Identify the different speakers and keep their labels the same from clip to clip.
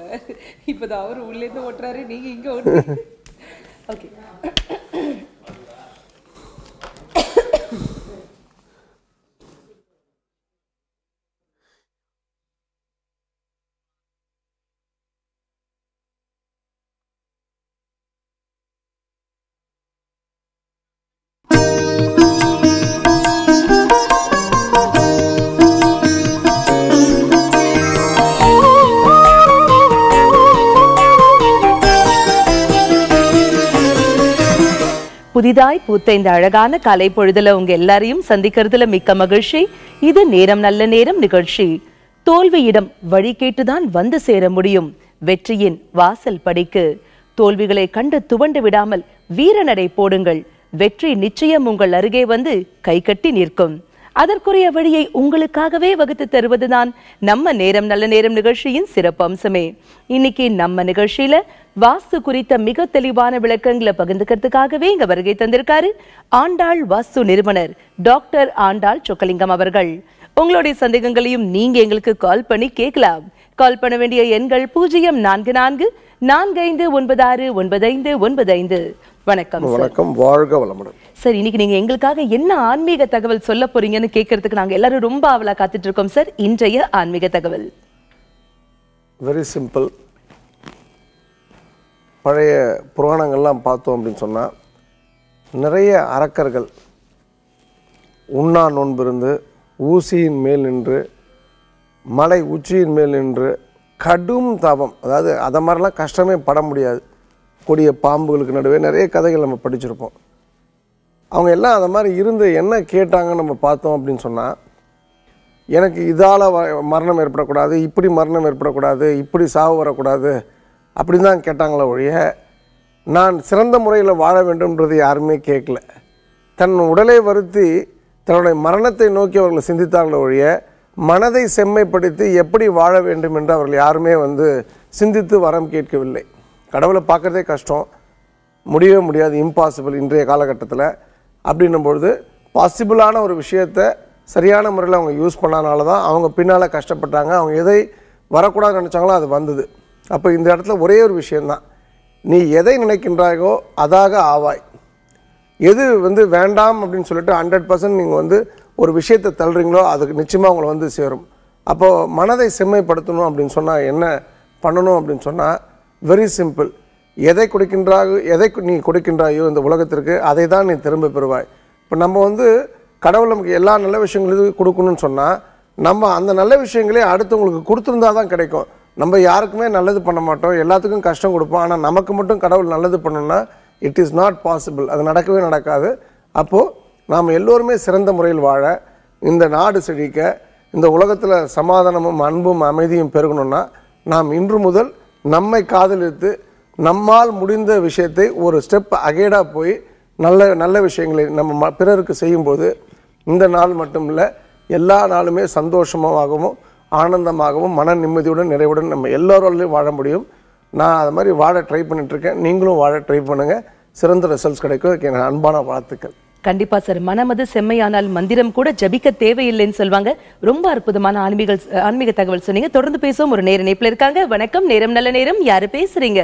Speaker 1: இப்போதான் அவர் உள்ளேருந்து ஓட்டுறாரு நீங்க இங்க ஓட்டுறீங்க ஓகே புதிதாய் பூத்த இந்த அழகான கலை பொழுதுல உங்க எல்லாரையும் சந்திக்கிறதுல மிக்க மகிழ்ச்சி இது நேரம் நல்ல நேரம் நிகழ்ச்சி தோல்வியிடம் வழி கேட்டுதான் வந்து சேர முடியும் வெற்றியின் வாசல் படிக்கு தோல்விகளை கண்டு துவண்டு விடாமல் வீரநடை போடுங்கள் வெற்றி நிச்சயம் உங்கள் அருகே வந்து கைகட்டி நிற்கும் அதற்குரிய வழியை உங்களுக்காகவே வகுத்து தருவதுதான் நம்ம நேரம் நல்ல நேரம் நிகழ்ச்சியின் சிறப்பு அம்சமே இன்னைக்கு நம்ம நிகழ்ச்சியில வாஸ்து குறித்த மிக தெளிவான விளக்கங்களை பகிர்ந்துக்கிறதுக்காகவே இங்க வருகை தந்திருக்காரு ஆண்டாள் வாஸ்து நிறுவனர் டாக்டர் ஆண்டாள் சொக்கலிங்கம் அவர்கள் உங்களுடைய சந்தேகங்களையும் நீங்க எங்களுக்கு கால் பண்ணி கேட்கலாம் கால் பண்ண வேண்டிய எண்கள் பூஜ்ஜியம் நான்கு நான்கு நான்கு ஐந்து ஒன்பது ஆறு ஒன்பது ஐந்து ஒன்பது ஐந்து வணக்கம் சார்
Speaker 2: வணக்கம் வாழ்க வளமுடன்
Speaker 1: சார் இன்னைக்கு நீங்க எங்களுக்காக என்ன ஆன்மீக தகவல் சொல்ல போறீங்கன்னு கேட்கறதுக்கு நாங்க எல்லாரும் ரொம்ப ஆவலா காத்துட்டு இருக்கோம் சார் இன்றைய ஆன்மீக தகவல்
Speaker 2: வெரி சிம்பிள் பழைய புராணங்கள்லாம் பார்த்தோம் அப்படின்னு சொன்னால் நிறைய அரக்கர்கள் உண்ணா நோன்பிருந்து ஊசியின் மேல் நின்று மலை உச்சியின் மேல் நின்று கடும் தவம் அதாவது அதை மாதிரிலாம் கஷ்டமே பட முடியாது கொடிய பாம்புகளுக்கு நடுவே நிறைய கதைகள் நம்ம படிச்சிருப்போம் அவங்க எல்லாம் அந்த மாதிரி இருந்து என்ன கேட்டாங்கன்னு நம்ம பார்த்தோம் அப்படின்னு சொன்னால் எனக்கு இதால் மரணம் ஏற்படக்கூடாது இப்படி மரணம் ஏற்படக்கூடாது இப்படி சாவு வரக்கூடாது அப்படின்னு தான் கேட்டாங்களே ஒழிய நான் சிறந்த முறையில் வாழ வேண்டும்ன்றது யாருமே கேட்கல தன் உடலை வருத்தி தன்னுடைய மரணத்தை நோக்கி அவர்கள் சிந்தித்தாங்களே ஒழிய மனதை செம்மைப்படுத்தி எப்படி வாழ வேண்டும் என்று அவர்கள் யாருமே வந்து சிந்தித்து வரம் கேட்கவில்லை கடவுளை பார்க்குறதே கஷ்டம் முடியவே முடியாது இம்பாசிபிள் இன்றைய காலகட்டத்தில் அப்படின்னும் பொழுது பாசிபிளான ஒரு விஷயத்தை சரியான முறையில் அவங்க யூஸ் பண்ணனால தான் அவங்க பின்னால் கஷ்டப்பட்டாங்க அவங்க எதை வரக்கூடாதுன்னு நினச்சாங்களோ அது வந்தது அப்போ இந்த இடத்துல ஒரே ஒரு விஷயந்தான் நீ எதை நினைக்கின்றாயோ அதாக ஆவாய் எது வந்து வேண்டாம் அப்படின்னு சொல்லிட்டு ஹண்ட்ரட் பர்சன்ட் நீங்கள் வந்து ஒரு விஷயத்தை தள்ளுறீங்களோ அதுக்கு நிச்சயமாக உங்களை வந்து சேரும் அப்போது மனதை செம்மைப்படுத்தணும் அப்படின்னு சொன்னால் என்ன பண்ணணும் அப்படின்னு சொன்னால் வெரி சிம்பிள் எதை கொடுக்கின்றாயோ எதை நீ கொடுக்கின்றாயோ இந்த உலகத்திற்கு அதை தான் நீ திரும்ப பெறுவாய் இப்போ நம்ம வந்து கடவுள் நமக்கு எல்லா நல்ல விஷயங்களையும் கொடுக்கணும்னு சொன்னால் நம்ம அந்த நல்ல விஷயங்களே அடுத்தவங்களுக்கு கொடுத்துருந்தா தான் கிடைக்கும் நம்ம யாருக்குமே நல்லது பண்ண மாட்டோம் எல்லாத்துக்கும் கஷ்டம் கொடுப்போம் ஆனால் நமக்கு மட்டும் கடவுள் நல்லது பண்ணணும்னா இட் இஸ் நாட் பாசிபிள் அது நடக்கவே நடக்காது அப்போது நாம் எல்லோருமே சிறந்த முறையில் வாழ இந்த நாடு செழிக்க இந்த உலகத்தில் சமாதானமும் அன்பும் அமைதியும் பெருகணும்னா நாம் இன்று முதல் நம்மை காதலித்து நம்மால் முடிந்த விஷயத்தை ஒரு ஸ்டெப் அகேடாக போய் நல்ல நல்ல விஷயங்களை நம்ம ம- பிறருக்கு செய்யும்போது இந்த நாள் மட்டும் இல்லை எல்லா நாளுமே சந்தோஷமாகவும் ஆனந்தமாகவும் மன நிம்மதியுடன் நிறைவுடன் நம்ம எல்லோராலையும் வாழ முடியும் நான் அது மாதிரி வாழ ட்ரை பண்ணிட்டு இருக்கேன் நீங்களும் வாழ ட்ரை பண்ணுங்கள் சிறந்த ரிசல்ட்ஸ் கிடைக்கும் அதுக்கு என் அன்பான வாழ்த்துக்கள்
Speaker 1: கண்டிப்பா சார் மனமது செம்மையானால் மந்திரம் கூட ஜபிக்க தேவையில்லைன்னு சொல்லுவாங்க ரொம்ப அற்புதமான ஆன்மீக ஆன்மீக தகவல் சொன்னீங்க தொடர்ந்து பேசுவோம் ஒரு நேர இணைப்புல இருக்காங்க வணக்கம் நேரம் நல்ல நேரம் யாரு பேசுறீங்க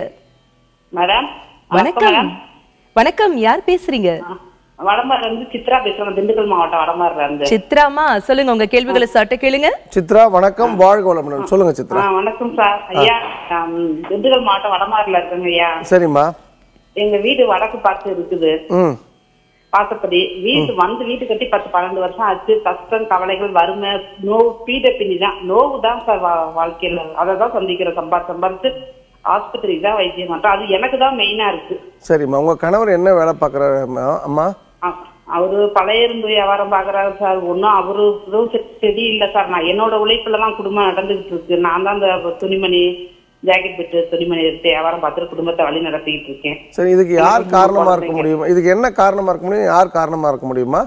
Speaker 3: மேடம்
Speaker 1: வணக்கம் வணக்கம் யார் பேசுறீங்க
Speaker 3: வடமாறுல இருந்து சித்ரா பேசுறேன் திண்டுக்கல் மாவட்டம் வடமாறுல இருந்து
Speaker 1: சித்ராமா சொல்லுங்க உங்க கேள்விகளை சட்ட கேளுங்க
Speaker 2: சித்ரா வணக்கம் வாழ்க வளமுடன் சொல்லுங்கள்
Speaker 3: ஆ,
Speaker 2: சித்ரா
Speaker 3: வணக்கம் சார் ஐயா ஆம், திண்டுக்கல் மாவட்டம் வடமாறுல இருக்குங்க ஐயா
Speaker 2: சரிம்மா
Speaker 3: எங்க வீடு வடக்கு பார்த்து இருக்குது
Speaker 2: ம்
Speaker 3: பார்த்தபடி வீட்டு வந்து வீட்டு கட்டி பத்து பன்னெண்டு வருஷம் ஆச்சு கஷ்டம் கவலைகள் வறுமை நோவு பீட பின்னி தான் நோவு தான் சார் வா- வாழ்க்கையில அதை தான் சந்திக்கிறோம் சம்பாதி சம்பாதிச்சு ஆஸ்பத்திரிக்கு தான் வைத்தியம் பண்றோம் அது எனக்கு தான் மெயினா இருக்கு
Speaker 2: சரிம்மா உங்கள் கணவர் என்ன வேலை பார்க்குறாரு அம்மா
Speaker 3: அ- அவரு பழைய இரும்பு வியாபாரம் பாக்குறாரு சார் ஒன்னும் அவரு எதுவும் செ- செடி இல்ல சார் நான் என்னோட உழைப்புல தான் குடும்பம் நடந்துகிட்டு இருக்கு நான் தான் இந்த துணிமணி ஜாக்கெட் பெட்டு துணிமணி எடுத்து வியாபாரம் பார்த்துட்டு குடும்பத்தை வழி நடத்திக்கிட்டு இருக்கேன்
Speaker 2: சரி இதுக்கு யார்
Speaker 3: எனக்கு
Speaker 2: காரணமாக
Speaker 3: மூணு
Speaker 2: இருக்க முடியுமா இதுக்கு என்ன காரணமாக இருக்க முடியும் யார் காரணமாக இருக்க முடியுமா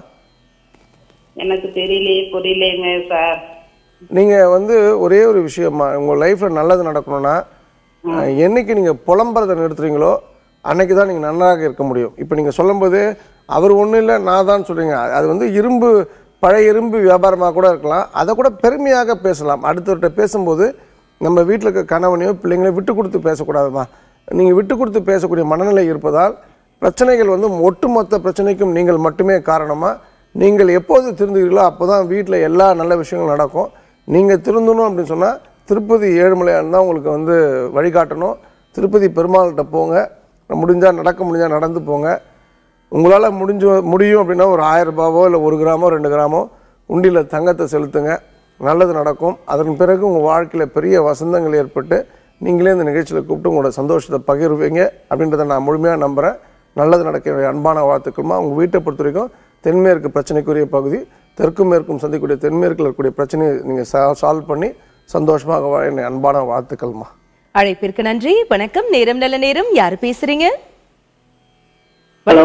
Speaker 3: எனக்கு தெரியலையே புரியலைங்க சார்
Speaker 2: நீங்கள் வந்து ஒரே ஒரு விஷயமா உங்கள் லைஃப்பில் நல்லது நடக்கணும்னா அஹ், என்னைக்கு நீங்கள் புலம்புறதை நிறுத்துறீங்களோ அன்னைக்கு தான் நீங்கள் நன்றாக இருக்க முடியும் இப்போ நீங்கள் சொல்லும்போது அவர் ஒன்றும் இல்லை நான் தான் சொல்கிறீங்க அது வந்து இரும்பு பழைய இரும்பு வியாபாரமாக கூட இருக்கலாம் அதை கூட பெருமையாக பேசலாம் அடுத்தவர்கிட்ட பேசும்போது நம்ம வீட்டில் இருக்க கணவனையோ பிள்ளைங்களையோ விட்டு கொடுத்து பேசக்கூடாதுமா நீங்கள் விட்டு கொடுத்து பேசக்கூடிய மனநிலை இருப்பதால் பிரச்சனைகள் வந்து ஒட்டுமொத்த பிரச்சனைக்கும் நீங்கள் மட்டுமே காரணமாக நீங்கள் எப்போது திருந்துகிறீர்களோ அப்போ தான் வீட்டில் எல்லா நல்ல விஷயங்களும் நடக்கும் நீங்கள் திருந்தணும் அப்படின்னு சொன்னால் திருப்பதி ஏழுமலையான் தான் உங்களுக்கு வந்து வழிகாட்டணும் திருப்பதி பெருமாள்கிட்ட போங்க முடிஞ்சால் நடக்க முடிஞ்சால் நடந்து போங்க உங்களால் முடிஞ்சு முடியும் அப்படின்னா ஒரு ஆயிரம் ரூபாவோ இல்லை ஒரு கிராமோ ரெண்டு கிராமோ உண்டியில் தங்கத்தை செலுத்துங்க நல்லது நடக்கும் அதன் பிறகு உங்கள் வாழ்க்கையில் பெரிய வசந்தங்கள் ஏற்பட்டு நீங்களே இந்த நிகழ்ச்சியில் கூப்பிட்டு உங்களோட சந்தோஷத்தை பகிர்வீங்க அப்படின்றத நான் முழுமையாக நம்புகிறேன் நல்லது நடக்க என்னுடைய அன்பான வாழ்த்துக்களுமா உங்கள் வீட்டை பொறுத்த வரைக்கும் தென்மேற்கு பிரச்சனைக்குரிய பகுதி தெற்கும் மேற்கும் சந்திக்கக்கூடிய தென்மேற்கில் இருக்கக்கூடிய பிரச்சனையை நீங்கள் சால்வ் பண்ணி சந்தோஷமாக வாழ என்னுடைய அன்பான வாழ்த்துக்கள்மா
Speaker 1: அழைப்பிற்கு நன்றி வணக்கம் நேரம் நல்ல நேரம் யார் பேசுறீங்க
Speaker 4: ஹலோ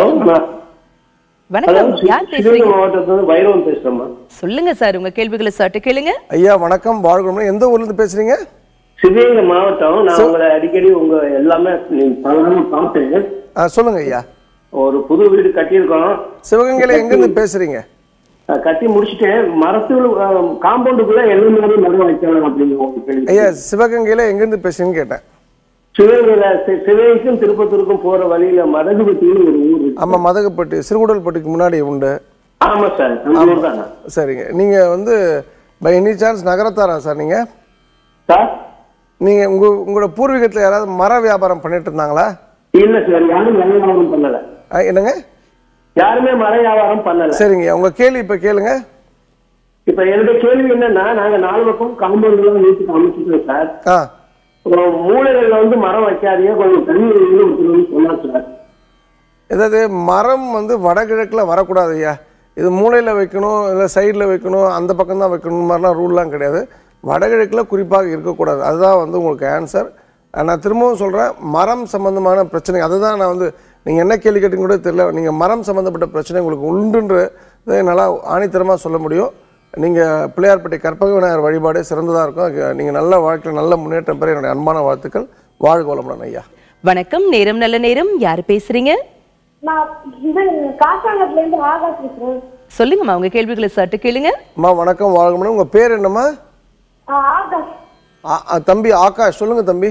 Speaker 1: வணக்கம் யார்
Speaker 4: சிவகங்கை
Speaker 1: பேசுறீங்க
Speaker 4: மாவட்டத்துல வைரவன் பேசுறேம்மா
Speaker 1: சொல்லுங்க சார் உங்க கேள்விகளை சட்டு கேளுங்க
Speaker 2: ஐயா வணக்கம் வாழ்க்கணும் எந்த ஊர்லேருந்து பேசுகிறீங்க
Speaker 4: சிவகங்கை மாவட்டம் நான் உங்களை அடிக்கடி உங்க எல்லாமே நீங்க பலரும் பார்த்தேன்
Speaker 2: ஆ சொல்லுங்கள் ஐயா
Speaker 4: ஒரு புது வீடு கட்டியிருக்கோம்
Speaker 2: சிவகங்கையில் எங்கேருந்து பேசுகிறீங்க
Speaker 4: அஹ் கட்டி முடிச்சிட்டேன் மரத்துல காம்பவுண்டுக்குள்ள என்ன மாதிரி மரம் வைக்கலாம் அப்படின்னு உங்களுக்கு கேள்வி.
Speaker 2: ஐயா சிவகங்கையில் எங்கேருந்து பேசுறீங்கன்னு கேட்டேன்
Speaker 4: சிவகங்கையில சி- சிவகங்கைக்கும் திருப்பத்தூருக்கும் போற வழியில மதகுபத்தின்னு ஒரு ஊர் இருக்கு.
Speaker 2: ஆமாம் மதகுப்பட்டி சிறுகுடல்பட்டிக்கு முன்னாடி உண்டு
Speaker 4: ஆமா சார் அந்த ஊர் தான்
Speaker 2: சரிங்க நீங்கள் வந்து பை எனி சான்ஸ் நகரத்தாரா சார் நீங்கள்
Speaker 4: சார்
Speaker 2: நீங்கள் உங்கள் உங்களோட பூர்வீகத்தில் யாராவது மர வியாபாரம் பண்ணிட்டு இருந்தாங்களா
Speaker 4: இல்ல சார் யாரும் மர வியாபாரம் பண்ணல
Speaker 2: ஆ, என்னங்க
Speaker 4: யாருமே மர வியாபாரம் பண்ணல
Speaker 2: சரிங்க உங்கள் கேள்வி இப்போ கேளுங்க
Speaker 4: இப்ப என்னுடைய கேள்வி என்னன்னா நாங்க நாலு பக்கம் காம்பவுண்ட் எல்லாம் வீட்டுக்கு அமைச்சிட்டோம் சார்
Speaker 2: ஆ
Speaker 4: அப்புறம் மூலைகள்ல வந்து மரம் வைக்காதீங்க கொஞ்சம் தண்ணி ஊற்றணும்னு சொன்னார் சார்
Speaker 2: ஏதாவது மரம் வந்து வடகிழக்கில் வரக்கூடாது ஐயா இது மூலையில் வைக்கணும் இல்லை சைடில் வைக்கணும் அந்த பக்கம் தான் வைக்கணும் மாதிரிலாம் ரூல்லாம் கிடையாது வடகிழக்கில் குறிப்பாக இருக்கக்கூடாது அதுதான் வந்து உங்களுக்கு ஆன்சர் நான் திரும்பவும் சொல்கிறேன் மரம் சம்மந்தமான பிரச்சனை அதை தான் நான் வந்து நீங்கள் என்ன கேள்வி கேட்டீங்க கூட தெரியல நீங்கள் மரம் சம்மந்தப்பட்ட பிரச்சனை உங்களுக்கு உண்டுன்றதை என்னால் ஆணித்தரமாக சொல்ல முடியும் நீங்கள் பிள்ளையார்பட்டி கற்பக விநாயகர் வழிபாடு சிறந்ததாக இருக்கும் நீங்கள் நல்ல வாழ்க்கையில் நல்ல முன்னேற்றம் பெற என்னுடைய அன்பான வாழ்த்துக்கள் வாழ்க வளமுடன் ஐயா
Speaker 1: வணக்கம் நேரம் நல்ல நேரம் யார் பேசுறீங்க
Speaker 5: நான் இது காசாங்கத்துல இருந்து ஆகாஷ் பேசுறேன்
Speaker 1: சொல்லுங்கம்மா உங்க கேள்விகளை சட்டு கேளுங்க
Speaker 2: அம்மா வணக்கம் வாழ்க வளமுடன் உங்கள் பேர் என்னம்மா
Speaker 5: ஆ, ஆகாஷ்
Speaker 2: ஆ- ஆ, தம்பி ஆகாஷ் சொல்லுங்க தம்பி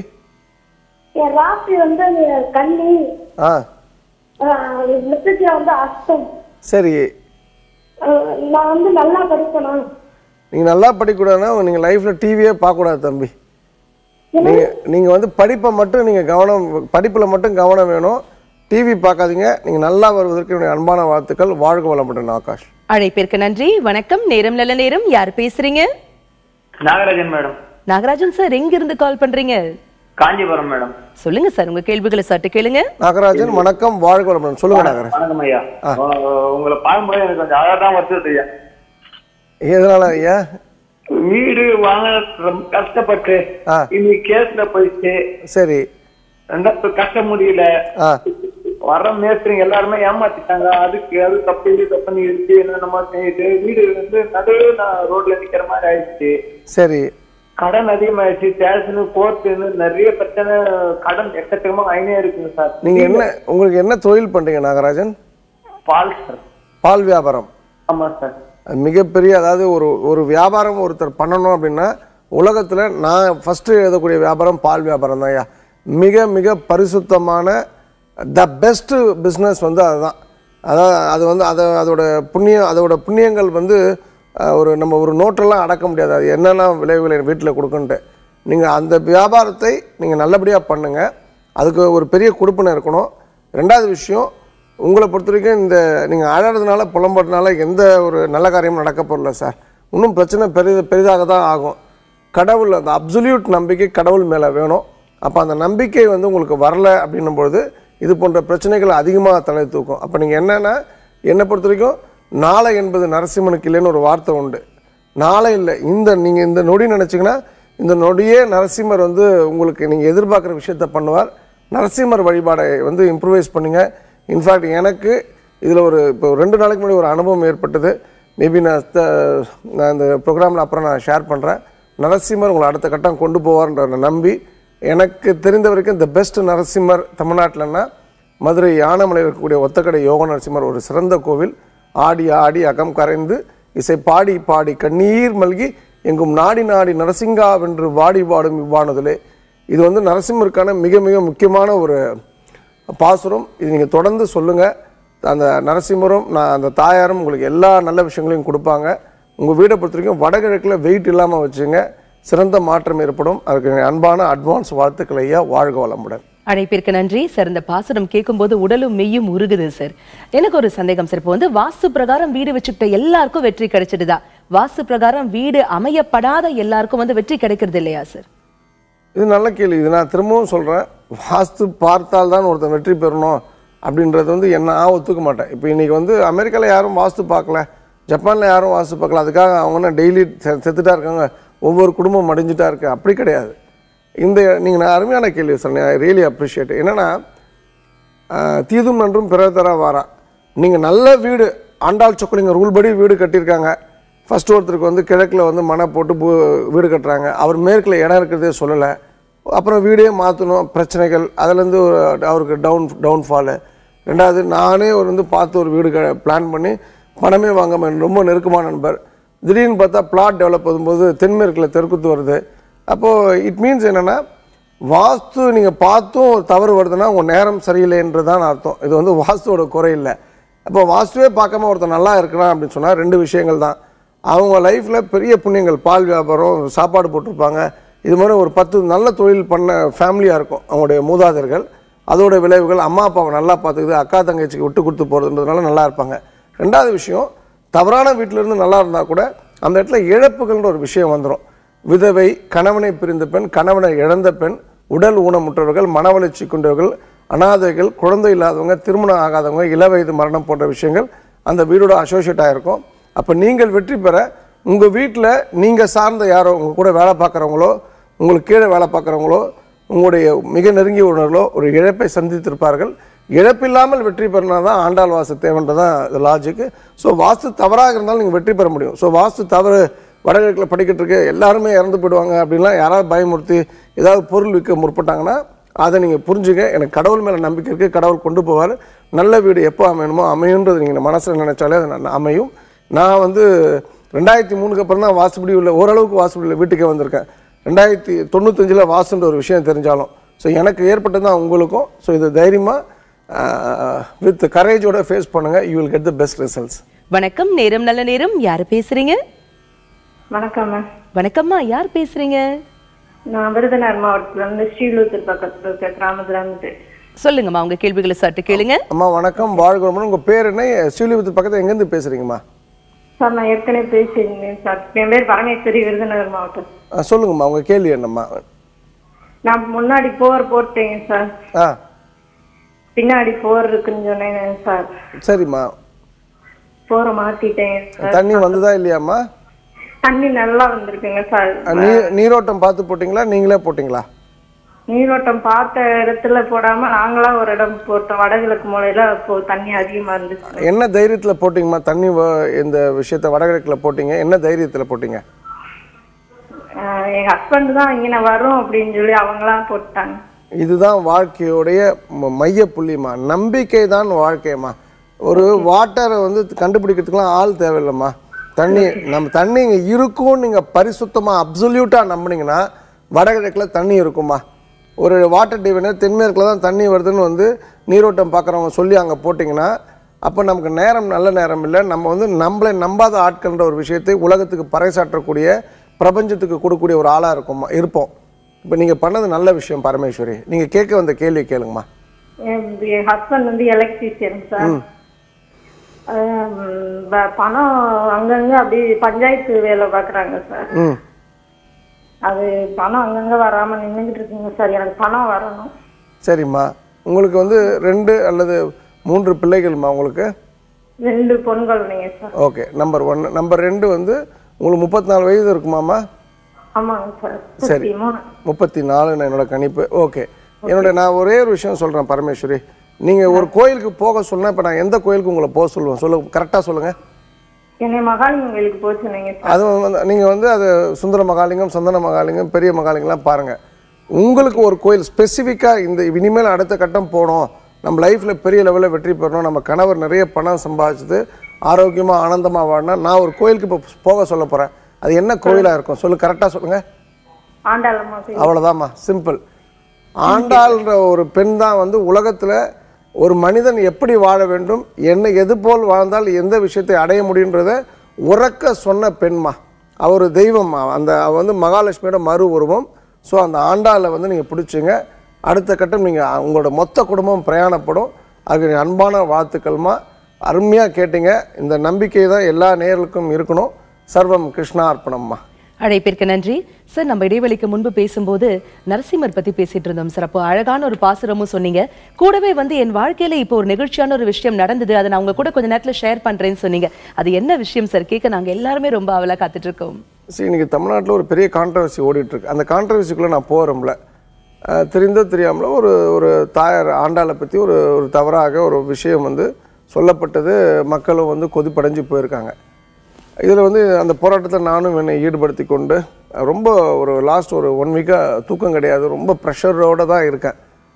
Speaker 5: என் ராசி வந்து கன்னி
Speaker 2: ஆ
Speaker 5: நட்சத்திர வந்து அஸ்தம்
Speaker 2: சரி
Speaker 5: ஆ, நான் வந்து நல்லா படிக்கணும்
Speaker 2: நீங்கள் நல்லா படிக்கூடாதுன்னா நீங்கள் லைஃப்பில் டிவியே பார்க்கக்கூடாது தம்பி நீங்கள் நீங்கள் வந்து படிப்பை மட்டும் நீங்கள் கவனம் படிப்பில் மட்டும் கவனம் வேணும் டிவி பார்க்காதீங்க நீங்கள் நல்லா வருவதற்கு என்னுடைய அன்பான வாழ்த்துக்கள் வாழ்க வளமுடன் ஆகாஷ்
Speaker 1: அழைப்பிற்கு நன்றி வணக்கம் நேரம் நல்ல நேரம் யார் பேசுறீங்க
Speaker 6: நாகராஜன் மேடம்
Speaker 1: நாகராஜன் சார் எங்க இருந்து கால் பண்றீங்க
Speaker 6: காஞ்சிபுரம் மேடம்
Speaker 1: சொல்லுங்க சார் உங்க கேள்விகளை சட்டு கேளுங்க
Speaker 2: நாகராஜன் வணக்கம் வாழ்க வளமுடன் சொல்லுங்க நாகராஜ்
Speaker 6: வணக்கம் ஐயா உ- உங்களை பார்க்கும்போது எனக்கு கொஞ்சம் அழகா தான் வருது ஐயா
Speaker 2: எதனால ஐயா
Speaker 6: வீடு வாங்க ரொம்ப கஷ்டப்பட்டு
Speaker 2: ஆ.
Speaker 6: இன்னைக்கு கேஸ்ல போயிடுச்சு
Speaker 2: சரி
Speaker 6: ரெண்டாவது கஷ்ட முடியல
Speaker 2: ஆ
Speaker 6: வர மேஸ்திரிங்க எல்லாருமே ஏமாத்திட்டாங்க அதுக்கு அது தப்பு இது தப்புன்னு இருக்கு என்னென்னமா செஞ்சுட்டு வீடு வந்து நடுவே நான் ரோட்ல நிக்கிற மாதிரி ஆயிடுச்சு
Speaker 2: சரி
Speaker 6: கடன் அதிகமாயிடுச்சு ஸ்டேஷன் கோர்ட்டுன்னு நிறைய பிரச்சனை கடன் எக்கச்சக்கமா ஆயினே இருக்குங்க சார்
Speaker 2: நீங்கள் என்ன உங்களுக்கு என்ன தொழில் பண்ணுறீங்க நாகராஜன்
Speaker 6: பால் சார்
Speaker 2: பால் வியாபாரம்
Speaker 6: ஆமா சார்
Speaker 2: அது மிகப்பெரிய அதாவது ஒரு ஒரு வியாபாரம் ஒருத்தர் பண்ணணும் அப்படின்னா உலகத்தில் நான் ஃபஸ்ட்டு எழுதக்கூடிய வியாபாரம் பால் வியாபாரம் தான் மிக மிக பரிசுத்தமான த பெஸ்ட்டு பிஸ்னஸ் வந்து அதுதான் அதாவது அது வந்து அதை அதோட புண்ணியம் அதோட புண்ணியங்கள் வந்து அஹ், ஒரு நம்ம ஒரு நோட்டெல்லாம் அடக்க முடியாது அது என்னென்ன விளைவுகளை வீட்டில் கொடுக்குன்ட்டு நீங்கள் அந்த வியாபாரத்தை நீங்கள் நல்லபடியாக பண்ணுங்கள் அதுக்கு ஒரு பெரிய கொடுப்பினை இருக்கணும் ரெண்டாவது விஷயம் உங்களை பொறுத்த வரைக்கும் இந்த நீங்கள் அழறதுனால புலம்புறதுனால எந்த ஒரு நல்ல காரியமும் நடக்க போகல சார் இன்னும் பிரச்சனை பெரிது பெரிதாக தான் ஆகும் கடவுள் அந்த அப்சல்யூட் நம்பிக்கை கடவுள் மேலே வேணும் அப்போ அந்த நம்பிக்கை வந்து உங்களுக்கு வரல அப்படின்னும் பொழுது இது போன்ற பிரச்சனைகள் அதிகமாக தலை தூக்கும் அப்போ நீங்கள் என்னென்னா என்னை பொறுத்த வரைக்கும் நாளை என்பது நரசிம்மனுக்கு இல்லைன்னு ஒரு வார்த்தை உண்டு நாளை இல்லை இந்த நீங்கள் இந்த நொடி நினச்சிங்கன்னா இந்த நொடியே நரசிம்மர் வந்து உங்களுக்கு நீங்கள் எதிர்பார்க்குற விஷயத்த பண்ணுவார் நரசிம்மர் வழிபாடை வந்து இம்ப்ரூவைஸ் பண்ணுங்க இன்ஃபேக்ட் எனக்கு இதில் ஒரு இப்போ ரெண்டு நாளைக்கு முன்னாடி ஒரு அனுபவம் ஏற்பட்டது மேபி நான் த- நான் இந்த ப்ரோக்ராமில் அப்புறம் நான் ஷேர் பண்ணுறேன் நரசிம்மர் உங்களை அடுத்த கட்டம் கொண்டு போவார்ன்ற நான் நம்பி எனக்கு தெரிந்த வரைக்கும் த பெஸ்ட் நரசிம்மர் தமிழ்நாட்டிலன்னா மதுரை யானமலையில் இருக்கக்கூடிய ஒத்தக்கடை யோக நரசிம்மர் ஒரு சிறந்த கோவில் ஆடி ஆடி அகம் கரைந்து இசை பாடி பாடி கண்ணீர் மல்கி எங்கும் நாடி நாடி நரசிங்காவென்று வாடி வாடும் இவ்வானதிலே இது வந்து நரசிம்மருக்கான மிக மிக முக்கியமான ஒரு பாசுரம் இது நீங்கள் தொடர்ந்து சொல்லுங்கள் அந்த நரசிம்மரும் நான் அந்த தாயாரும் உங்களுக்கு எல்லா நல்ல விஷயங்களையும் கொடுப்பாங்க உங்கள் வீடை பொறுத்த வரைக்கும் வடகிழக்கில் வெயிட் இல்லாமல் வச்சுங்க சிறந்த மாற்றம் ஏற்படும் அதுக்கு எங்கள் அன்பான அட்வான்ஸ் வாழ்த்துக்கள் ஐயா வாழ்க வளமுடன்
Speaker 1: அழைப்பிற்கு நன்றி சார் இந்த பாசுரம் கேட்கும்போது உடலும் மெய்யும் உருகுது சார் எனக்கு ஒரு சந்தேகம் சார் இப்போ வந்து வாஸ்து பிரகாரம் வீடு வச்சுக்கிட்ட எல்லாருக்கும் வெற்றி கிடைச்சிடுதா வாஸ்து பிரகாரம் வீடு அமையப்படாத எல்லாருக்கும் வந்து வெற்றி கிடைக்கிறது இல்லையா சார்
Speaker 2: இது நல்ல கேள்வி இது நான் திரும்பவும் சொல்கிறேன் வாஸ்து பார்த்தால் தான் ஒருத்தன் வெற்றி பெறணும் அப்படின்றது வந்து என்ன நான் ஒத்துக்க மாட்டேன் இப்போ இன்றைக்கி வந்து அமெரிக்காவில் யாரும் வாஸ்து பார்க்கல ஜப்பானில் யாரும் வாஸ்து பார்க்கல அதுக்காக அவங்க என்ன டெய்லி செத்துட்டா இருக்காங்க ஒவ்வொரு குடும்பம் அடைஞ்சிட்டா இருக்கு அப்படி கிடையாது இந்த நீங்கள் நான் அருமையான கேள்வி சொன்னேன் ஐ ரியலி அப்ரிஷியேட் என்னென்னா ஆஹ், தீதும் நன்றும் பிறர் தர வாரா நீங்கள் நல்ல வீடு ஆண்டாள் சொக்கலிங்க ரூல் படி வீடு கட்டியிருக்காங்க ஃபர்ஸ்ட் ஒருத்தருக்கு வந்து கிழக்கில் வந்து மனை போட்டு பூ- வீடு கட்டுறாங்க அவர் மேற்கில் இடம் இருக்கிறதே சொல்லலை அப்புறம் வீடே மாற்றணும் பிரச்சனைகள் அதுலேருந்து ஒரு அவருக்கு டவுன் டவுன்ஃபாலு ரெண்டாவது நானே ஒரு வந்து பார்த்து ஒரு வீடு பிளான் பண்ணி பணமே வாங்காம ரொம்ப நெருக்கமான நண்பர் திடீர்னு பார்த்தா பிளாட் டெவலப் ஆகும்போது தென்மேற்கில் தெற்குத்து வருது அப்போது இட் மீன்ஸ் என்னென்னா வாஸ்து நீங்கள் பார்த்தும் ஒரு தவறு வருதுன்னா உங்கள் நேரம் சரியில்லைன்றது தான் அர்த்தம் இது வந்து வாஸ்துவோட குறை இல்லை அப்போ வாஸ்துவே பார்க்காம ஒருத்தன் நல்லா இருக்கிறான் அப்படின்னு சொன்னால் ரெண்டு விஷயங்கள் தான் அவங்க லைஃப்பில் பெரிய புண்ணியங்கள் பால் வியாபாரம் சாப்பாடு போட்டிருப்பாங்க இது மாதிரி ஒரு பத்து நல்ல தொழில் பண்ண ஃபேமிலியாக இருக்கும் அவங்களுடைய மூதாதையர்கள் அதோட விளைவுகள் அம்மா அப்பாவை நல்லா பார்த்துக்குது அக்கா தங்கச்சிக்கு விட்டு கொடுத்து போகிறதுன்றதுனால நல்லா இருப்பாங்க ரெண்டாவது விஷயம் தவறான வீட்டில இருந்து நல்லா இருந்தால் கூட அந்த இடத்துல இழப்புகள்ன்ற ஒரு விஷயம் வந்துடும் விதவை கணவனை பிரிந்த பெண் கணவனை இழந்த பெண் உடல் ஊனமுற்றவர்கள் மனவளர்ச்சி கொண்டவர்கள் அனாதைகள் குழந்தை இல்லாதவங்க திருமணம் ஆகாதவங்க இளவயது மரணம் போன்ற விஷயங்கள் அந்த வீடோட அசோசியேட் ஆகிருக்கும் அப்போ நீங்கள் வெற்றி பெற உங்கள் வீட்டில் நீங்கள் சார்ந்த யாரோ உங்கள் கூட வேலை பார்க்குறவங்களோ உங்களுக்கு கீழே வேலை பார்க்குறவங்களோ உங்களுடைய மிக நெருங்கிய உணர்களோ ஒரு இழப்பை சந்தித்திருப்பார்கள் இழப்பில்லாமல் வெற்றி பெறினா தான் ஆண்டாள் வாசு தேவைன்றதான் இது லாஜிக்கு ஸோ வாஸ்து தவறாக இருந்தாலும் நீங்கள் வெற்றி பெற முடியும் ஸோ வாஸ்து தவறு வடகிழக்கில் படிக்கிட்டு இருக்கு எல்லாருமே இறந்து போயிடுவாங்க அப்படின்லாம் யாராவது பயமுறுத்தி ஏதாவது பொருள் விற்க முற்பட்டாங்கன்னா அதை நீங்கள் புரிஞ்சுங்க எனக்கு கடவுள் மேலே நம்பிக்கை இருக்குது கடவுள் கொண்டு போவார் நல்ல வீடு எப்போ அமையணுமோ அமையுன்றது நீங்கள் மனசில் நினைச்சாலே அது ந- அமையும் நான் வந்து ரெண்டாயிரத்தி மூணுக்கு அப்புறம் தான் வாசுபடி உள்ள ஓரளவுக்கு வாசுபடி உள்ள வீட்டுக்கே வந்திருக்கேன் ரெண்டாயிரத்தி தொண்ணூத்தஞ்சில் வாசுன்ற ஒரு விஷயம் தெரிஞ்சாலும் ஸோ எனக்கு ஏற்பட்டது தான் உங்களுக்கும் ஸோ இது தைரியமாக வித் கரேஜோட ஃபேஸ் பண்ணுங்கள் you will get the best results
Speaker 1: வணக்கம் நேரம் நல்ல நேரம் யார் பேசுறீங்க
Speaker 5: வணக்கம் மேம்
Speaker 1: வணக்கம்மா யார் பேசுறீங்க
Speaker 5: நான் விருதுநகர் மாவட்டத்துல இருந்து ஸ்ரீலூத்தூர் பக்கத்துல இருக்க கிராமத்துல இருந்து
Speaker 1: சொல்லுங்கம்மா உங்க கேள்விகளை சற்று கேளுங்க
Speaker 2: அம்மா வணக்கம் வாழ்க வளமுடன் உங்கள் பேர் என்ன ஸ்ரீலிபுத்தூர் பக்கத்தில் எங்கேருந்து பேசுகிறீங்கம்மா
Speaker 5: சார் நான் ஏற்கனவே பேசியிருந்தேன் சார் என் பேர் பரமேஸ்வரி விருதுநகர் மாவட்டம்
Speaker 2: ஆ, சொல்லுங்கம்மா உங்கள் கேள்வி என்னம்மா
Speaker 5: நான் முன்னாடி போர் போட்டேங்க சார்
Speaker 2: ஆ
Speaker 5: பின்னாடி போர் இருக்குன்னு சொன்னேன் சார்
Speaker 2: சரிம்மா
Speaker 5: போரை மாத்திட்டேன் சார்
Speaker 2: தண்ணி வந்ததா இல்லையாம்மா
Speaker 5: தண்ணி நல்லா வந்திருக்குங்க சார்
Speaker 2: ஆ, நீ நீரோட்டம் பார்த்து போட்டிங்களா நீங்களே போட்டிங்களா
Speaker 5: நீரோட்டம் பார்த்த இடத்துல போடாம நாங்களா ஒரு இடம் போட்டோம் வடகிழக்கு மூலையில இப்போ தண்ணி அதிகமா இருந்துச்சு
Speaker 2: என்ன தைரியத்தில் போட்டிங்கம்மா தண்ணி வ- இந்த விஷயத்த வடகிழக்கில் போட்டீங்க என்ன தைரியத்தில் போட்டீங்க
Speaker 5: ஆஹ் எங்க ஹஸ்பண்ட் தான் இங்க நான் வரோம் அப்படின்னு சொல்லி அவங்களாம் போட்டாங்க
Speaker 2: இதுதான் வாழ்க்கையோடைய ம- மைய புள்ளிமா நம்பிக்கை தான் வாழ்க்கையம்மா ஒரு வாட்டரை வந்து கண்டுபிடிக்கிறதுக்குலாம் ஆள் தேவையில்லைம்மா தண்ணி நம்ம தண்ணி இங்கே இருக்கும் நீங்கள் பரிசுத்தமாக அப்சல்யூட்டாக நம்புனீங்கன்னா வடகிழக்கில் தண்ணி இருக்குமா ஒரு வாட்டர் டிவைனர் தென்மேற்கில் தான் தண்ணி வருதுன்னு வந்து நீரோட்டம் பார்க்குறவங்க சொல்லி அங்கே போட்டிங்கன்னா அப்போ நமக்கு நேரம் நல்ல நேரம் இல்லை நம்ம வந்து நம்மளை நம்பாத ஆட்கள்ன்ற ஒரு விஷயத்தை உலகத்துக்கு பறைசாற்றக்கூடிய பிரபஞ்சத்துக்கு கொடுக்கக்கூடிய ஒரு ஆளாக இருக்குமா இருப்போம் இப்போ நீங்கள் பண்ணது நல்ல விஷயம் பரமேஸ்வரி நீங்கள் கேட்க வந்த கேள்வி கேளுங்கம்மா
Speaker 5: என் என் ஹஸ்பண்ட் வந்து எலக்ட்ரீஷியன் சார் ஆஹ் ப- பணம் அங்கங்க அப்படியே பஞ்சாயத்து வேலை பாக்குறாங்க சார்
Speaker 2: ம்
Speaker 5: அது பணம் அங்கங்க வராம நின்னுகிட்டு இருக்குங்க சார் எனக்கு பணம் வரணும்
Speaker 2: சரிம்மா உங்களுக்கு வந்து ரெண்டு அல்லது மூன்று பிள்ளைகள்மா உங்களுக்கு
Speaker 5: ரெண்டு பொன் குழந்தைங்க sir
Speaker 2: okay number one number ரெண்டு வந்து உங்களுக்கு முப்பத்தி நாலு வயது இருக்குமாம்மா
Speaker 5: ஆமாங்க சார்
Speaker 2: சரி.
Speaker 5: முப்பத்தி மூணு
Speaker 2: முப்பத்தி நாலுன்னு என்னோட கணிப்பு ஓகே என்னோட நான் ஒரே ஒரு விஷயம் சொல்கிறேன் பரமேஸ்வரி நீங்கள் ஒரு கோயிலுக்கு போக சொன்னால் இப்போ நான் எந்த கோயிலுக்கு உங்களை போக சொல்லுவேன் சொல்ல கரெக்டாக சொல்லுங்கள்
Speaker 5: என்னை மகாலிங்கம் கோயிலுக்கு போக சொன்னீங்க சார்
Speaker 2: அது வந்து நீங்கள் வந்து அது சுந்தர மகாலிங்கம் சந்தன மகாலிங்கம் பெரிய மகாலிங்கம்லாம் பாருங்கள் உங்களுக்கு ஒரு கோயில் ஸ்பெசிஃபிக்காக இந்த இனிமேல் அடுத்த கட்டம் போகணும் நம்ம லைஃப்பில் பெரிய லெவலில் வெற்றி பெறணும் நம்ம கணவர் நிறைய பணம் சம்பாதிச்சது ஆரோக்கியமாக ஆனந்தமாக வாழணும் நான் ஒரு கோயிலுக்கு இப்போ போக சொல்ல போகிறேன் அது என்ன கோயிலாக இருக்கும் சொல்லு கரெக்டாக சொல்லுங்கள்
Speaker 5: ஆண்டாளம்மா கோயில்
Speaker 2: அவ்வளோதாம்மா சிம்பிள் ஆண்டாள்ன்ற ஒரு பெண் தான் வந்து உலகத்தில் ஒரு மனிதன் எப்படி வாழ வேண்டும் என்ன எது போல் வாழ்ந்தால் எந்த விஷயத்தை அடைய முடியுன்றத உறக்க சொன்ன பெண்மா அவர் தெய்வம்மா அந்த அவ வந்து மகாலட்சுமியோட மறு உருவம் ஸோ அந்த ஆண்டாளை வந்து நீங்கள் பிடிச்சிங்க அடுத்த கட்டம் நீங்கள் உங்களோட மொத்த குடும்பம் பிரயாணப்படும் அதுக்கு அன்பான வாழ்த்துக்கள்மா அருமையாக கேட்டீங்க இந்த நம்பிக்கை தான் எல்லா நேயர்களுக்கும் இருக்கணும் சர்வம் கிருஷ்ணா அர்ப்பணம்மா
Speaker 1: அழைப்பிற்கு நன்றி சார் நம்ம இடைவெளிக்கு முன்பு பேசும்போது நரசிம்மர் பத்தி பேசிட்டு இருந்தோம் சார் அப்போ அழகான ஒரு பாசுரமும் சொன்னீங்க கூடவே வந்து என் வாழ்க்கையில இப்போ ஒரு நிகழ்ச்சியான ஒரு விஷயம் நடந்தது அதை நான் உங்க கூட கொஞ்ச நேரத்துல ஷேர் பண்றேன்னு சொன்னீங்க அது என்ன விஷயம் சார் கேட்க நாங்க எல்லாருமே ரொம்ப அவலா காத்துட்டு இருக்கோம்
Speaker 2: சரி இன்னைக்கு தமிழ்நாட்டில் ஒரு பெரிய கான்ட்ரவர்சி ஓடிட்டு இருக்கு அந்த கான்ட்ரவர்சிக்குள்ளே நான் போகிறோம்ல தெரிந்தோ தெரியாமலோ ஒரு ஒரு தாயார் ஆண்டாளை பற்றி ஒரு ஒரு தவறாக ஒரு விஷயம் வந்து சொல்லப்பட்டது மக்களும் வந்து கொதிப்படைஞ்சு போயிருக்காங்க இதில் வந்து அந்த போராட்டத்தில் நானும் என்னை ஈடுபடுத்தி கொண்டு ரொம்ப ஒரு லாஸ்ட் ஒரு ஒன் வீக்காக தூக்கம் கிடையாது ரொம்ப ப்ரெஷரோடு தான் இருக்கேன்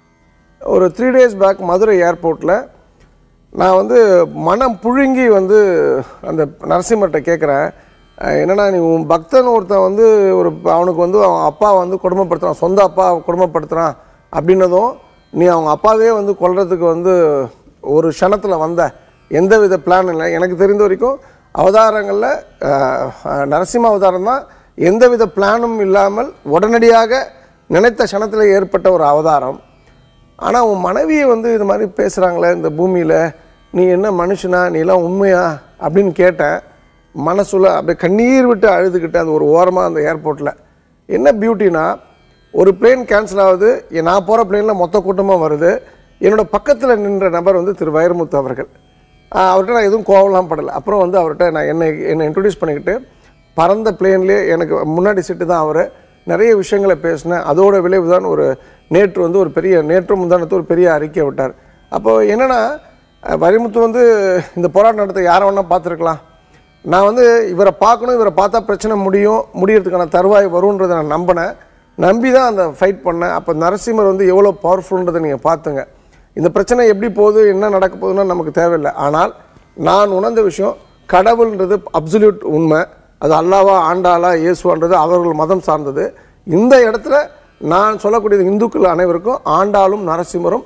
Speaker 2: ஒரு த்ரீ டேஸ் பேக் மதுரை ஏர்போர்ட்டில் நான் வந்து மனம் புழுங்கி வந்து அந்த நரசிம்மர்கிட்ட கேட்குறேன் என்னன்னா நீ உன் பக்தன் ஒருத்தன் வந்து ஒரு அவனுக்கு வந்து அவன் அப்பா வந்து கொடுமைப்படுத்துறான் சொந்த அப்பா கொடுமைப்படுத்துறான் அப்படின்னதும் நீ அவங்க அப்பாவே வந்து கொல்றதுக்கு வந்து ஒரு க்ஷணத்தில் வந்த எந்த வித பிளான் இல்லை எனக்கு தெரிந்த வரைக்கும் அவதாரங்களில் நரசிம்ம அவதாரம் தான் எந்த வித பிளானும் இல்லாமல் உடனடியாக நினைத்த க்ஷணத்தில் ஏற்பட்ட ஒரு அவதாரம் ஆனால் உன் மனைவியை வந்து இது மாதிரி பேசுகிறாங்களே இந்த பூமியில் நீ என்ன மனுஷனா நீ எல்லாம் உண்மையா அப்படின்னு கேட்டேன் மனசுல அப்படியே கண்ணீர் விட்டு அழுதுகிட்டு அது ஒரு ஓரமாக அந்த ஏர்போர்ட்டில் என்ன பியூட்டினா ஒரு பிளேன் கேன்சல் ஆகுது எ- நான் போகிற பிளேனில் மொத்த கூட்டமாக வருது என்னோட பக்கத்தில் நின்ற நபர் வந்து திரு வைரமுத்து அவர்கள் ஆஹ் அவர்கிட்ட நான் எதுவும் கோவலாம் படலை அப்புறம் வந்து அவர்கிட்ட நான் என்னை என்னை இன்ட்ரடியூஸ் பண்ணிக்கிட்டு பறந்த பிளேன்லேயே எனக்கு முன்னாடி சீட்டு தான் அவர் நிறைய விஷயங்களை பேசினேன் அதோட விளைவு தான் ஒரு நேற்று வந்து ஒரு பெரிய நேற்று முந்தானத்து ஒரு பெரிய அறிக்கை விட்டார் அப்போ என்னன்னா அஹ், வைரமுத்து வந்து இந்த போராட்டம் நடத்த யாரை வேணால் பார்த்துருக்கலாம் நான் வந்து இவரை பார்க்கணும் இவரை பார்த்தா பிரச்சனை முடியும் முடியறதுக்கான தருவாய் வரும்ன்றதை நான் நம்பினேன் நம்பி தான் அந்த ஃபைட் பண்ணேன் அப்போ நரசிம்மர் வந்து எவ்வளோ பவர்ஃபுல்ன்றதை நீங்கள் பார்த்துங்க இந்த பிரச்சனை எப்படி போகுது என்ன நடக்க போகுதுன்னு நமக்கு தேவையில்லை ஆனால் நான் உணர்ந்த விஷயம் கடவுள்ன்றது அப்சல்யூட் உண்மை அது அல்லாவா ஆண்டாளா இயேசுவான்றது அவர்கள் மதம் சார்ந்தது இந்த இடத்துல நான் சொல்லக்கூடியது இந்துக்கள் அனைவருக்கும் ஆண்டாளும் நரசிம்மரும்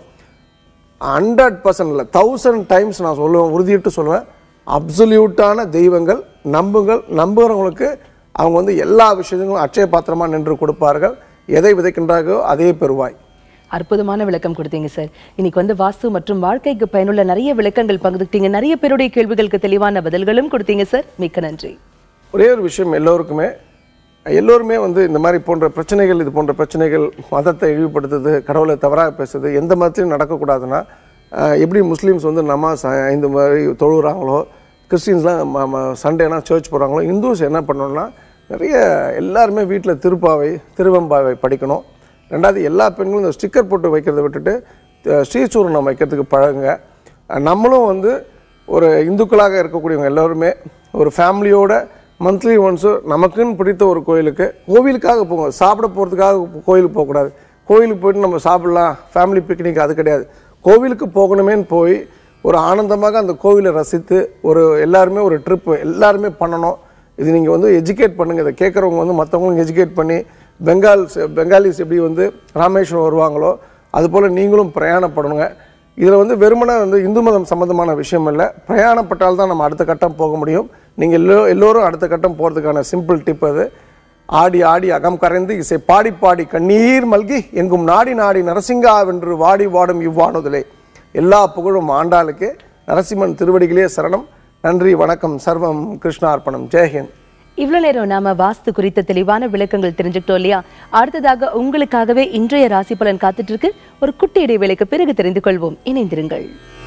Speaker 2: ஹண்ட்ரட் பர்சன்ட் இல்லை தௌசண்ட் டைம்ஸ் நான் சொல்லுவேன் உறுதியிட்டு சொல்லுவேன் அப்சல்யூட்டான தெய்வங்கள் நம்புங்கள் நம்புகிறவங்களுக்கு அவங்க வந்து எல்லா விஷயங்களும் அட்சய பாத்திரமா நின்று கொடுப்பார்கள் எதை விதைக்கின்றார்களோ அதே பெறுவாய்
Speaker 1: அற்புதமான விளக்கம் கொடுத்தீங்க சார் இன்னைக்கு வந்து வாஸ்து மற்றும் வாழ்க்கைக்கு பயனுள்ள நிறைய விளக்கங்கள் பகிர்ந்துக்கிட்டீங்க நிறைய பேருடைய கேள்விகளுக்கு தெளிவான பதில்களும் கொடுத்தீங்க சார் மிக்க நன்றி
Speaker 2: ஒரே ஒரு விஷயம் எல்லோருக்குமே எல்லோருமே வந்து இந்த மாதிரி போன்ற பிரச்சனைகள் இது போன்ற பிரச்சனைகள் மதத்தை இழிவுபடுத்துது கடவுளை தவறாக பேசுது எந்த மதத்திலும் நடக்கக்கூடாதுன்னா அஹ், எப்படி முஸ்லீம்ஸ் வந்து நமாஸ் ஐந்து மாதிரி தொழுகிறாங்களோ கிறிஸ்டின்ஸ்லாம் சண்டேனா சர்ச் போகிறாங்களோ இந்துஸ் என்ன பண்ணணும்னா நிறைய எல்லாருமே வீட்டில் திருப்பாவை திருவெம்பாவை படிக்கணும் ரெண்டாவது எல்லா பெண்களும் இந்த ஸ்டிக்கர் போட்டு வைக்கிறத விட்டுட்டு அஹ், ஸ்ரீசூரணம் வைக்கிறதுக்கு பழகுங்க அஹ், நம்மளும் வந்து ஒரு இந்துக்களாக இருக்கக்கூடியவங்க எல்லோருமே ஒரு ஃபேமிலியோட மந்த்லி ஒன்ஸு நமக்குன்னு பிடித்த ஒரு கோயிலுக்கு கோவிலுக்காக போங்க சாப்பிட போகிறதுக்காக கோயிலுக்கு போகக்கூடாது கோயிலுக்கு போயிட்டு நம்ம சாப்பிடலாம் ஃபேமிலி பிக்னிக் அது கிடையாது கோவிலுக்கு போகணுமேன்னு போய் ஒரு ஆனந்தமாக அந்த கோவிலை ரசித்து ஒரு எல்லாருமே ஒரு ட்ரிப்பு எல்லாருமே பண்ணணும் இது நீங்கள் வந்து எஜுகேட் பண்ணுங்கள் இதை கேட்குறவங்க வந்து மற்றவங்களும் எஜுகேட் பண்ணி பெங்கால்ஸ் பெங்காலிஸ் எப்படி வந்து ராமேஸ்வரம் வருவாங்களோ அதுபோல் நீங்களும் பிரயாணப்படணுங்க இதில் வந்து வெறுமனே வந்து இந்து மதம் சம்மந்தமான விஷயம் இல்லை பிரயாணப்பட்டால் தான் நம்ம அடுத்த கட்டம் போக முடியும் நீங்கள் எல்லோ எல்லோரும் அடுத்த கட்டம் போகிறதுக்கான சிம்பிள் டிப் அது ஆடி ஆடி அகம் கரைந்து இசை பாடி பாடி கண்ணீர் மல்கி எங்கும் நாடி நாடி நரசிங்கா வென்று வாடி வாடும் இவ்வாணுதலே எல்லா புகழும் ஆண்டாளுக்கு நரசிம்மன் திருவடிகளே சரணம் நன்றி வணக்கம் சர்வம் கிருஷ்ணார்ப்பணம் ஜெயஹிந்த்
Speaker 1: இவ்வளவு நேரம் நாம வாஸ்து குறித்த தெளிவான விளக்கங்கள் தெரிஞ்சுக்கிட்டோம் இல்லையா அடுத்ததாக உங்களுக்காகவே இன்றைய ராசி பலன் காத்துட்டு இருக்கு ஒரு குட்டி இடைவேளைக்கு பிறகு தெரிந்து கொள்வோம் இணைந்திருங்கள்